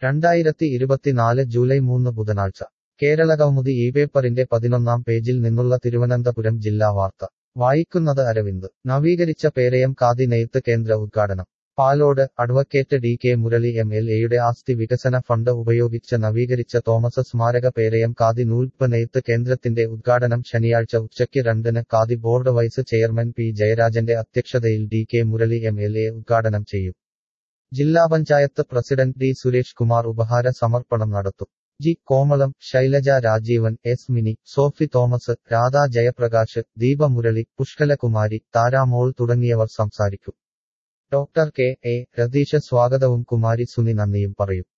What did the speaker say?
രണ്ടായിരത്തി ഇരുപത്തിനാല് ജൂലൈ മൂന്ന് ബുധനാഴ്ച കേരളകൗമുദി ഈ പേപ്പറിന്റെ പതിനൊന്നാം പേജിൽ നിന്നുള്ള തിരുവനന്തപുരം ജില്ലാ വാർത്ത വായിക്കുന്നത് അരവിന്ദ് നവീകരിച്ച പേരയം ഖാദി നെയ്ത്ത് കേന്ദ്ര ഉദ്ഘാടനം Palode advocate D K Murali M L എയുടെ ആസ്തി വികസന ഫണ്ട് ഉപയോഗിച്ച് നവീകരിച്ച തോമസ് സ്മാരക പേരയം ഖാദി നൂൽപ്പ് നെയ്ത്ത് കേന്ദ്രത്തിന്റെ ഉദ്ഘാടനം ശനിയാഴ്ച ഉച്ചയ്ക്ക് രണ്ടിന് Khadi board vice chairman P ജയരാജന്റെ അധ്യക്ഷതയിൽ D K Murali M L A ഉദ്ഘാടനം ചെയ്യും ജില്ലാ പഞ്ചായത്ത് പ്രസിഡന്റ് ഡി സുരേഷ് കുമാർ ഉപഹാര സമർപ്പണം നടത്തും G Komalam Shailaja Rajeevan S Mini Sophie Thomas Radha Jayaprakash Deepa Murali Pushkalakumari Taramol തുടങ്ങിയവർ സംസാരിക്കും ഡോക്ടർ കെ എ രതീഷ് സ്വാഗതവും കുമാരി സുനി നന്ദിയും പറയും